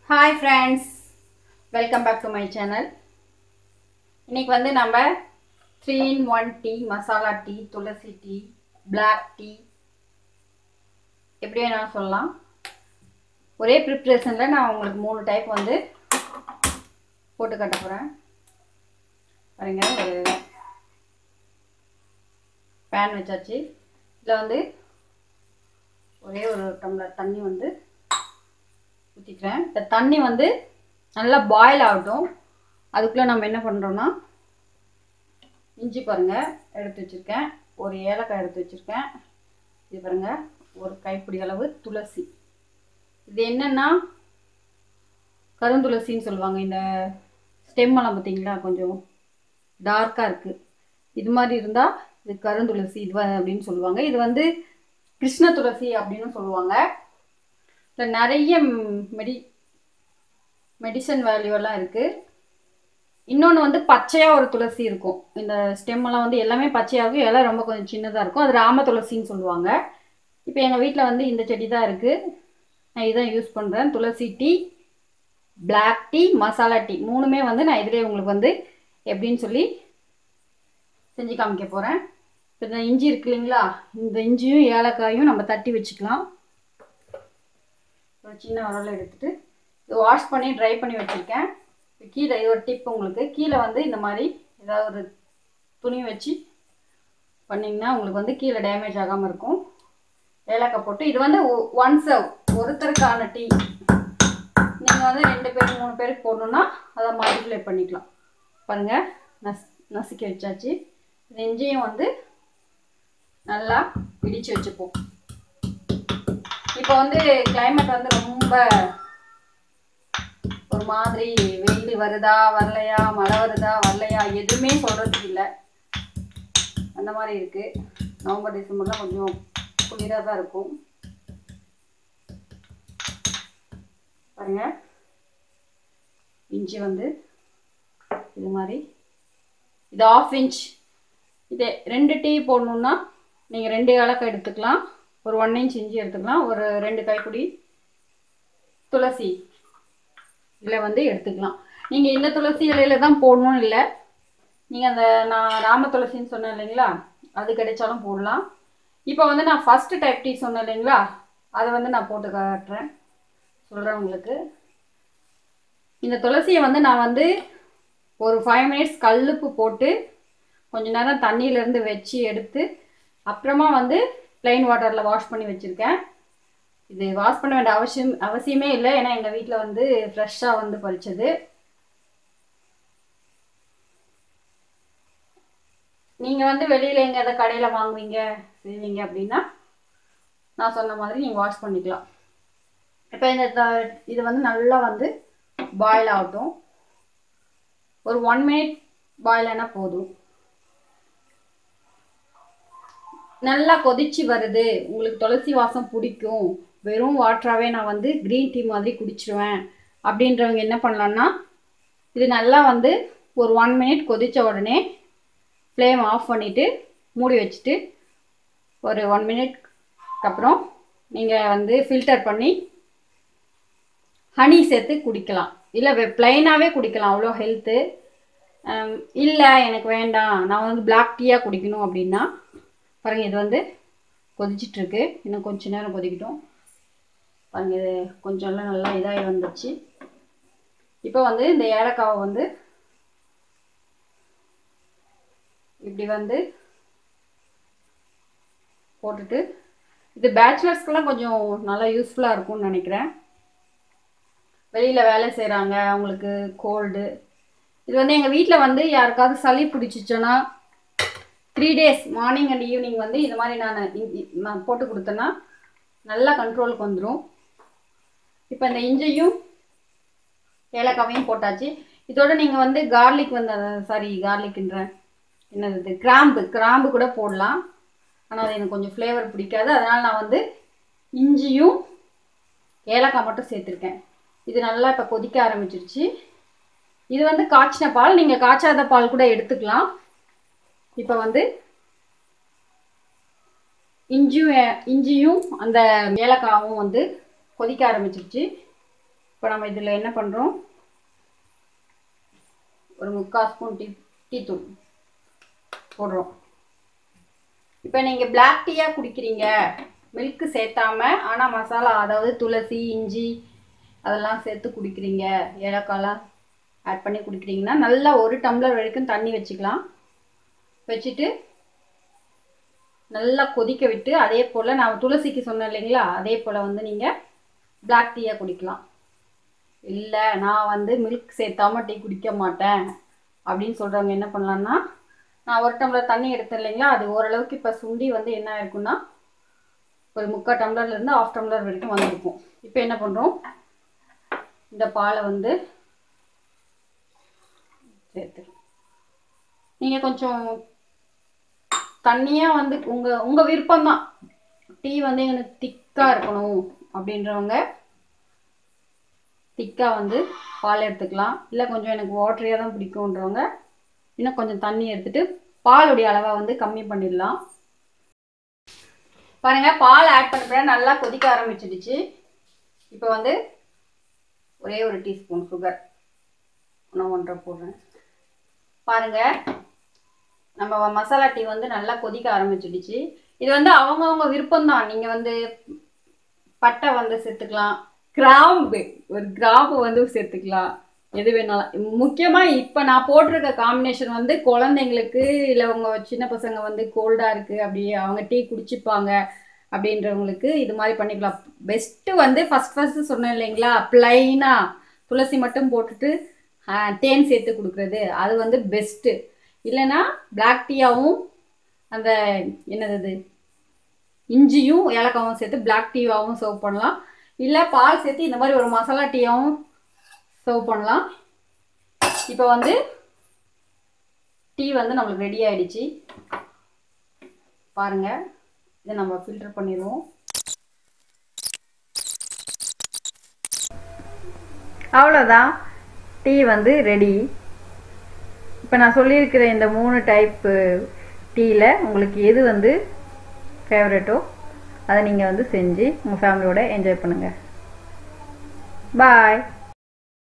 hi friends welcome back to my channel இன்னைக்கு வந்து நம்ம three in one tea masala tea tulsi tea black tea எப்படி வேணாலும் சொல்லலாம் ஒரே ப்ரிப்ரேஷனில் நான் உங்களுக்கு மூணு டைப் வந்து போட்டு காட்ட போகிறேன் பாருங்க ஒரு பேன் வச்சாச்சு இதில் வந்து ஒரே ஒரு டம்ளர் தண்ணி வந்து ஊற்றிக்கிறேன் இந்த தண்ணி வந்து நல்லா பாயில் ஆகட்டும் அதுக்குள்ளே நம்ம என்ன பண்ணுறோன்னா இஞ்சி பாருங்கள் எடுத்து வச்சுருக்கேன் ஒரு ஏலக்காய் எடுத்து வச்சுருக்கேன் இது பாருங்கள் ஒரு கைப்பிடி அளவு துளசி இது என்னென்னா கருந்துளசின்னு சொல்லுவாங்க இந்த ஸ்டெம்மெல்லாம் பார்த்தீங்களா கொஞ்சம் டார்க்காக இருக்குது இது மாதிரி இருந்தால் இது கருந்துளசி இது வ- அப்படின்னு சொல்லுவாங்க இது வந்து கிருஷ்ண துளசி அப்படின்னு சொல்லுவாங்க இதில் நிறைய மெடி மெடிசன் வேல்யூவெல்லாம் இருக்குது இன்னொன்று வந்து பச்சையாக ஒரு துளசி இருக்கும் இந்த ஸ்டெம்மெல்லாம் வந்து எல்லாமே பச்சையாக இருக்கும் இலை ரொம்ப கொஞ்சம் சின்னதாக இருக்கும் அது ராம துளசின்னு சொல்லுவாங்க இப்போ எங்கள் வீட்டில் வந்து இந்த செடி தான் இருக்குது நான் இதான் யூஸ் பண்ணுறேன் tulsi tea Black tea masala tea மூணுமே வந்து நான் இதிலே உங்களுக்கு வந்து எப்படின்னு சொல்லி செஞ்சு காமிக்க போகிறேன் இப்போ இந்த இஞ்சி இருக்கு இல்லைங்களா இந்த இஞ்சியும் ஏலக்காயும் நம்ம தட்டி வச்சுக்கலாம் ஒரு சின்ன உரல் எடுத்துட்டு இது வாஷ் பண்ணி ட்ரை பண்ணி வச்சுருக்கேன் இப்போ கீழே இது ஒரு டிப் உங்களுக்கு கீழே வந்து இந்த மாதிரி ஏதாவது ஒரு துணி வச்சு பண்ணிங்கன்னா உங்களுக்கு வந்து கீழே டேமேஜ் ஆகாமல் இருக்கும் ஏலக்காய் போட்டு இது வந்து ஒன் சர்வ் ஒருத்தருக்கான டீ நீங்கள் வந்து ரெண்டு பேர் மூணு பேருக்கு போடணுன்னா அதை மல்டிப்ளை பண்ணிக்கலாம் பாருங்கள் நஸ் நசுக்கி வச்சாச்சு நெஞ்சையும் வந்து நல்லா இடித்து வச்சுப்போம் இப்போ வந்து climate வந்து ரொம்ப ஒரு மாதிரி வெயில் வருதா வரலையா மழை வருதா வரலையா எதுவுமே சொல்கிறதுக்கு இல்லை அந்த மாதிரி இருக்குது நவம்பர் டிசம்பர்லாம் கொஞ்சம் குளிராக தான் இருக்கும் பாருங்க இஞ்சி வந்து இது மாதிரி இது ஆஃப் இன்ச் இது ரெண்டு டீ போடணுன்னா நீங்கள் ரெண்டு ஏலக்காய் எடுத்துக்கலாம் ஒரு ஒன் இன்ச் இஞ்சி எடுத்துக்கலாம் ஒரு ரெண்டு கைப்பிடி துளசி இதில் வந்து எடுத்துக்கலாம் நீங்கள் இந்த துளசி இலையில தான் போடணும்னு இல்லை நீங்கள் அந்த நான் ராம துளசின்னு சொன்னேன் இல்லைங்களா அது கிடைச்சாலும் போடலாம் இப்போ வந்து நான் ஃபஸ்ட்டு டைப் டீ சொன்னேன் இல்லைங்களா அதை வந்து நான் போட்டு காட்டுறேன் சொல்கிறேன் உங்களுக்கு இந்த துளசியை வந்து நான் வந்து ஒரு ஃபைவ் மினிட்ஸ் கல்லுப்பு போட்டு கொஞ்ச நேரம் தண்ணியிலேருந்து வச்சு எடுத்து அப்புறமா வந்து ப்ளைன் வாட்டரில் வாஷ் பண்ணி வச்சுருக்கேன் இது வாஷ் பண்ண வேண்டிய அவசியம் அவசியமே இல்லை ஏன்னா எங்கள் வீட்டில் வந்து ஃப்ரெஷ்ஷாக வந்து பறிச்சது நீங்கள் வந்து வெளியில் எங்கே எதை கடையில் வாங்குவீங்க செய்வீங்க அப்படின்னா நான் சொன்ன மாதிரி நீங்கள் வாஷ் பண்ணிக்கலாம் இப்போ இந்த த- இது வந்து நல்லா வந்து பாயில் ஆகட்டும் ஒரு ஒன் மினிட் பாயில் ஆனால் போதும் நல்லா கொதிச்சு வருது உங்களுக்கு துளசி வாசம் பிடிக்கும் வெறும் வாட்டராகவே நான் வந்து க்ரீன் டீ மாதிரி குடிச்சிருவேன் அப்படின்றவங்க என்ன பண்ணலான்னா இது நல்லா வந்து ஒரு ஒன் மினிட் கொதித்த உடனே ஃப்ளேம் ஆஃப் பண்ணிவிட்டு மூடி வச்சுட்டு ஒரு ஒன் மினிட்க்கு அப்புறம் நீங்கள் வந்து ஃபில்டர் பண்ணி ஹனி சேர்த்து குடிக்கலாம் இல்லை ப்ளைனாகவே குடிக்கலாம் அவ்வளோ ஹெல்த்து இல்லை எனக்கு வேண்டாம் நான் வந்து பிளாக் டீயாக குடிக்கணும் அப்படின்னா பாருங்கள் இது வந்து கொதிச்சிட்ருக்கு இன்னும் கொஞ்ச நேரம் கொதிக்கட்டும் பாருங்கள் இது கொஞ்சம் எல்லாம் நல்லா இதாகி வந்துச்சு இப்போ வந்து இந்த ஏலக்காவை வந்து இப்படி வந்து போட்டுட்டு இது பேச்சுலர்ஸ்க்கெல்லாம் கொஞ்சம் நல்லா யூஸ்ஃபுல்லாக இருக்கும்னு நினைக்கிறேன் வெளியில் வேலை செய்கிறாங்க அவங்களுக்கு கோல்டு இது வந்து எங்கள் வீட்டில் வந்து யாருக்காவது சளி பிடிச்சிச்சோன்னா three days morning and evening வந்து இது மாதிரி நான் இ- இ- நான் போட்டு கொடுத்தேன்னா நல்லா கண்ட்ரோலுக்கு வந்துடும் இப்போ இந்த இஞ்சையும் ஏலக்காவையும் போட்டாச்சு இதோட நீங்கள் வந்து கார்லிக் வந்து சாரி கார்லிக்ன்றேன் என்னது இது கிராம்பு கிராம்பு கூட போடலாம் ஆனால் அது எனக்கு கொஞ்சம் ஃப்ளேவர் பிடிக்காது அதனால் நான் வந்து இஞ்சியும் ஏலக்காய் மட்டும் சேர்த்துருக்கேன் இது நல்லா இப்போ கொதிக்க ஆரம்பிச்சிருச்சு இது வந்து காய்ச்சின பால் நீங்கள் காய்ச்சாத பால் கூட எடுத்துக்கலாம் இப்போ வந்து இஞ்சியும் ஏ- இஞ்சியும் அந்த ஏலக்காவும் வந்து கொதிக்க ஆரம்பிச்சிருச்சு இப்போ நம்ம இதில் என்ன பண்ணுறோம் ஒரு முக்கால் ஸ்பூன் டீ டீத்தூள் போடுறோம் இப்போ நீங்கள் பிளாக் டீயாக குடிக்கிறீங்க மில்க்கு சேர்த்தாம ஆனால் மசாலா அதாவது துளசி இஞ்சி அதெல்லாம் சேர்த்து குடிக்கிறீங்க ஏலக்காய்லாம் ஆட் பண்ணி குடிக்கிறீங்கன்னா நல்லா ஒரு டம்ளர் வரைக்கும் தண்ணி வச்சுக்கலாம் வச்சுட்டு நல்லா கொதிக்க விட்டு அதே போல் நான் துளசிக்கு சொன்னேன் இல்லைங்களா அதே போல் வந்து நீங்கள் பிளாக் டீயாக குடிக்கலாம் இல்லை நான் வந்து மில்க் சேர்த்தாம டீ குடிக்க மாட்டேன் அப்படின்னு சொல்கிறவங்க என்ன பண்ணலான்னா நான் ஒரு டம்ளர் தண்ணி எடுத்தேன் இல்லைங்களா அது ஓரளவுக்கு இப்போ சுண்டி வந்து என்ன ஆயிருக்குன்னா ஒரு முக்கால் டம்ளர்லேருந்து ஆஃப் டம்ளர் வரைக்கும் வந்திருக்கும் இப்போ என்ன பண்ணுறோம் இந்த பாலை வந்து சேர்த்துறோம் நீங்கள் கொஞ்சம் தண்ணியாக வந்து உங்கள் உங்கள் விருப்பம்தான் டீ வந்து எனக்கு திக்காக இருக்கணும் அப்படின்றவங்க திக்காக வந்து பால் எடுத்துக்கலாம் இல்லை கொஞ்சம் எனக்கு வாட்டரியாக தான் பிடிக்குன்றவங்க இன்னும் கொஞ்சம் தண்ணி எடுத்துட்டு பாலுடைய அளவை வந்து கம்மி பண்ணிடலாம் பாருங்க பால் ஆட் பண்ண பிறகு நல்லா கொதிக்க ஆரம்பிச்சிடுச்சு இப்போ வந்து ஒரே ஒரு டீஸ்பூன் சுகர் ஒன்று ஒன்றரை போடுறேன் பாருங்க நம்ம மசாலா டீ வந்து நல்லா கொதிக்க ஆரம்பிச்சிடுச்சு இது வந்து அவங்கவுங்க விருப்பம்தான் நீங்கள் வந்து பட்டை வந்து சேர்த்துக்கலாம் கிராம்பு ஒரு கிராம்பு வந்து சேர்த்துக்கலாம் எது வேணாலும் முக்கியமாக இப்போ நான் போட்டிருக்க காம்பினேஷன் வந்து குழந்தைங்களுக்கு இல்லை உங்கள் சின்ன பசங்க வந்து கோல்டாக இருக்குது அப்படி அவங்க டீ குடிச்சிப்பாங்க அப்படின்றவங்களுக்கு இது மாதிரி பண்ணிக்கலாம் பெஸ்ட்டு வந்து ஃபஸ்ட் ஃபஸ்ட்டு சொன்னேன் இல்லைங்களா ப்ளைனாக துளசி மட்டும் போட்டுட்டு ஆ, தேன் சேர்த்து கொடுக்குறது அது வந்து பெஸ்ட்டு இல்லைன்னா பிளாக் டீயாகவும் அந்த என்னது அது இஞ்சியும் ஏலக்காவும் சேர்த்து பிளாக் டீயாகவும் சர்வ் பண்ணலாம் இல்லை பால் சேர்த்து இந்த மாதிரி ஒரு மசாலா டீயாகவும் சர்வ் பண்ணலாம் இப்போ வந்து டீ வந்து நம்மளுக்கு ரெடி ஆயிடுச்சு பாருங்க இதை நம்ம ஃபில்டர் பண்ணிடுவோம் அவ்வளோதான் டீ வந்து ரெடி இப்போ நான் சொல்லியிருக்கிற இந்த மூணு டைப்பு டீயில் உங்களுக்கு எது வந்து ஃபேவரட்டோ அதை நீங்கள் வந்து செஞ்சு உங்கள் ஃபேமிலியோட என்ஜாய் பண்ணுங்கள் பாய்